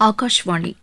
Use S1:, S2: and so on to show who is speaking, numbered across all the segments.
S1: ஆகாஷ்வாணி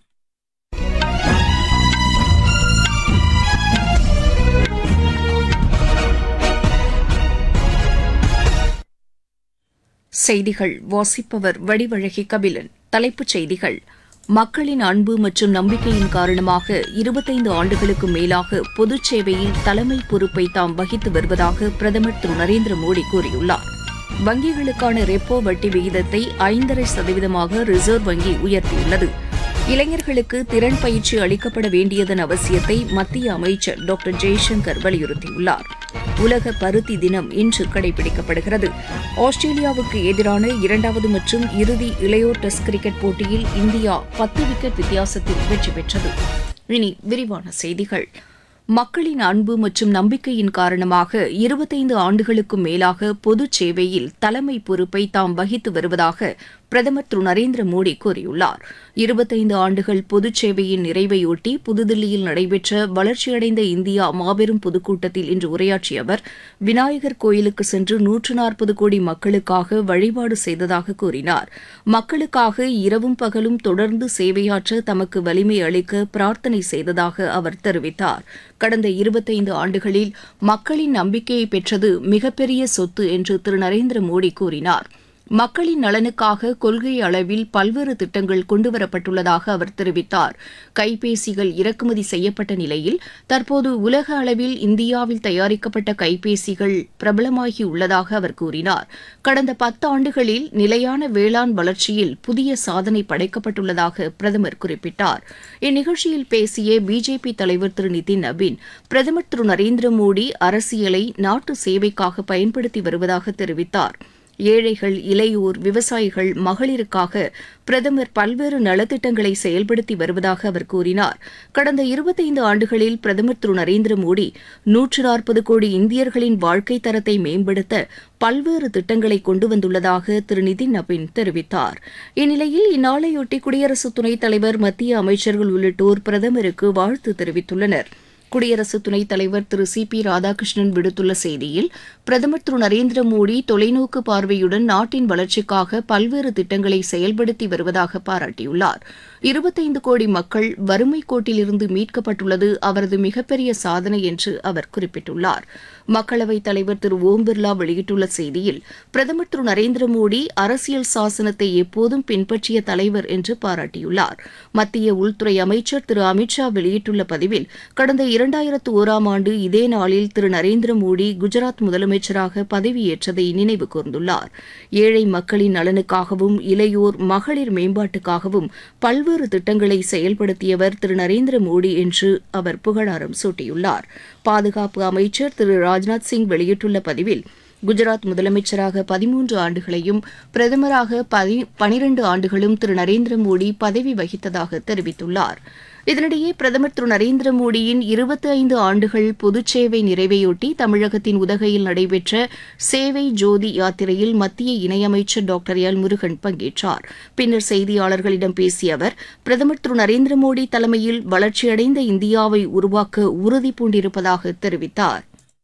S1: செய்திகள் வாசிப்பவர் வடிவழகி கபிலன் தலைப்புச் செய்திகள் மக்களின் அன்பு மற்றும் நம்பிக்கையின் காரணமாக இருபத்தைந்து ஆண்டுகளுக்கு மேலாக பொதுச் சேவையில் தலைமை பொறுப்பை தாம் வகித்து வருவதாக பிரதமர் திரு நரேந்திர மோடி கூறியுள்ளார் வங்கிகளுக்கான ரெப்போ வட்டி விகிதத்தை ஐந்தரை சதவீதமாக ரிசர்வ் வங்கி உயர்த்தியுள்ளது இளைஞர்களுக்கு திறன் பயிற்சி அளிக்கப்பட வேண்டியதன் அவசியத்தை மத்திய அமைச்சர் டாக்டர் ஜெய்சங்கர் வலியுறுத்தியுள்ளார் உலக பருத்தி தினம் இன்று கடைபிடிக்கப்படுகிறது ஆஸ்திரேலியாவுக்கு எதிரான இரண்டாவது மற்றும் இறுதி இளையோர் டெஸ்ட் கிரிக்கெட் போட்டியில் இந்தியா பத்து விக்கெட் வித்தியாசத்தில் வெற்றி பெற்றது இனி விரிவான செய்திகள் மக்களின் அன்பு மற்றும் நம்பிக்கையின் காரணமாக இருபத்தைந்து ஆண்டுகளுக்கும் மேலாக பொதுச் சேவையில் தலைமை பொறுப்பை தாம் வகித்து வருவதாக பிரதமர் திரு நரேந்திர மோடி கூறியுள்ளார் இருபத்தைந்து ஆண்டுகள் பொதுச் சேவையின் நிறைவையொட்டி புதுதில்லியில் நடைபெற்ற வளர்ச்சியடைந்த இந்தியா மாபெரும் பொதுக்கூட்டத்தில் இன்று உரையாற்றிய அவர் விநாயகர் கோயிலுக்கு சென்று நூற்று நாற்பது கோடி மக்களுக்காக வழிபாடு செய்ததாக கூறினார் மக்களுக்காக இரவும் பகலும் தொடர்ந்து சேவையாற்ற தமக்கு வலிமை அளிக்க பிரார்த்தனை செய்ததாக அவர் தெரிவித்தார் கடந்த இருபத்தைந்து ஆண்டுகளில் மக்களின் நம்பிக்கையை பெற்றது மிகப்பெரிய சொத்து என்று திரு நரேந்திர மோடி கூறினார் மக்களின் நலனுக்காக கொள்கை அளவில் பல்வேறு திட்டங்கள் கொண்டுவரப்பட்டுள்ளதாக அவர் தெரிவித்தார் கைபேசிகள் இறக்குமதி செய்யப்பட்ட நிலையில் தற்போது உலக அளவில் இந்தியாவில் தயாரிக்கப்பட்ட கைபேசிகள் பிரபலமாகி உள்ளதாக அவர் கூறினார் கடந்த பத்தாண்டுகளில் நிலையான வேளாண் வளர்ச்சியில் புதிய சாதனை படைக்கப்பட்டுள்ளதாக பிரதமர் குறிப்பிட்டார் இந்நிகழ்ச்சியில் பேசிய பிஜேபி தலைவர் திரு நிதின் நபீன் பிரதமர் திரு நரேந்திர மோடி அரசியலை நாட்டு சேவைக்காக பயன்படுத்தி வருவதாக தெரிவித்தார் ஏழைகள் இளையோர் விவசாயிகள் மகளிருக்காக பிரதமர் பல்வேறு நலத்திட்டங்களை செயல்படுத்தி வருவதாக அவர் கூறினார் கடந்த இருபத்தைந்து ஆண்டுகளில் பிரதமர் திரு நரேந்திர மோடி நூற்று நாற்பது கோடி இந்தியர்களின் வாழ்க்கை தரத்தை மேம்படுத்த பல்வேறு திட்டங்களை கொண்டு வந்துள்ளதாக திரு நிதின் நபின் தெரிவித்தார் இந்நிலையில் இந்நாளையொட்டி குடியரசு துணைத் தலைவர் மத்திய அமைச்சர்கள் உள்ளிட்டோர் பிரதமருக்கு வாழ்த்து தெரிவித்துள்ளனா் குடியரசு துணைத் தலைவர் திரு சி பி ராதாகிருஷ்ணன் விடுத்துள்ள செய்தியில் பிரதமர் திரு நரேந்திர மோடி தொலைநோக்கு பார்வையுடன் நாட்டின் வளர்ச்சிக்காக பல்வேறு திட்டங்களை செயல்படுத்தி வருவதாக பாராட்டியுள்ளார் இருபத்தைந்து கோடி மக்கள் வறுமை கோட்டிலிருந்து மீட்கப்பட்டுள்ளது அவரது மிகப்பெரிய சாதனை என்று அவர் குறிப்பிட்டுள்ளார் மக்களவைத் தலைவர் திரு ஓம் பிர்லா வெளியிட்டுள்ள செய்தியில் பிரதமர் திரு நரேந்திர மோடி அரசியல் சாசனத்தை எப்போதும் பின்பற்றிய தலைவர் என்று பாராட்டியுள்ளார் மத்திய உள்துறை அமைச்சர் திரு அமித்ஷா வெளியிட்டுள்ள பதிவில் கடந்த இரண்டாயிரத்து ஓராம் ஆண்டு இதே நாளில் திரு நரேந்திர மோடி குஜராத் முதலமைச்சராக பதவியேற்றதை நினைவு கூர்ந்துள்ளார் ஏழை மக்களின் நலனுக்காகவும் இளையோர் மகளிர் மேம்பாட்டுக்காகவும் பல்வேறு திட்டங்களை செயல்படுத்தியவர் திரு நரேந்திர மோடி என்று அவர் புகழாரம் சூட்டியுள்ளார் பாதுகாப்பு அமைச்சர் திரு ராஜ்நாத் சிங் வெளியிட்டுள்ள பதிவில் குஜராத் முதலமைச்சராக பதிமூன்று ஆண்டுகளையும் பிரதமராக பனிரண்டு ஆண்டுகளும் திரு நரேந்திர மோடி பதவி வகித்ததாக தெரிவித்துள்ளார் இதனிடையே பிரதமர் திரு நரேந்திர மோடியின் இருபத்தி ஐந்து ஆண்டுகள் பொதுச்சேவை நிறைவையொட்டி தமிழகத்தின் உதகையில் நடைபெற்ற சேவை ஜோதி யாத்திரையில் மத்திய இணையமைச்சர் டாக்டர் எல் முருகன் பங்கேற்றார் பின்னர் செய்தியாளர்களிடம் பேசிய அவர் பிரதமர் திரு நரேந்திர மோடி தலைமையில் வளர்ச்சியடைந்த இந்தியாவை உருவாக்க உறுதி பூண்டிருப்பதாக தெரிவித்தார்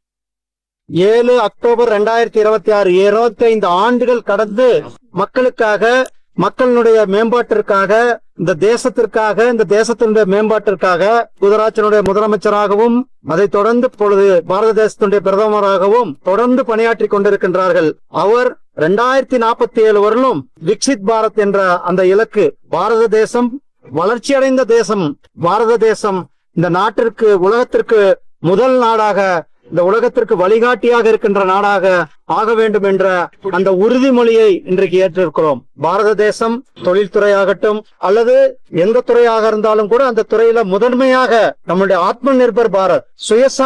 S2: ஏழு அக்டோபர் ரெண்டாயிரத்தி இருபத்தி ஆறு இருபத்தி ஐந்து ஆண்டுகள் கடந்து மக்களுக்காக மக்களுடைய மேம்பாட்டிற்காக இந்த தேசத்திற்காக இந்த தேசத்தினுடைய மேம்பாட்டிற்காக குஜராத்தினுடைய முதலமைச்சராகவும் அதைத் தொடர்ந்து பொழுது பாரத தேசத்தினுடைய பிரதமராகவும் தொடர்ந்து பணியாற்றி கொண்டிருக்கின்றார்கள் அவர் ரெண்டாயிரத்தி நாற்பத்தி ஏழு வரலும் விக்சித் பாரத் என்ற அந்த இலக்கு பாரத தேசம் வளர்ச்சியடைந்த தேசம் பாரத தேசம் இந்த நாட்டிற்கு உலகத்திற்கு முதல் நாடாக இந்த உலகத்திற்கு வழிகாட்டியாக இருக்கின்ற நாடாக ஆக வேண்டும் என்ற அந்த உறுதிமொழியை இன்றைக்கு ஏற்றிருக்கிறோம் பாரத தேசம் தொழில்துறையாகட்டும் அல்லது எந்த துறையாக இருந்தாலும் கூட அந்த துறையில முதன்மையாக நம்முடைய ஆத்ம நிர்பர் பாரத் சுயசா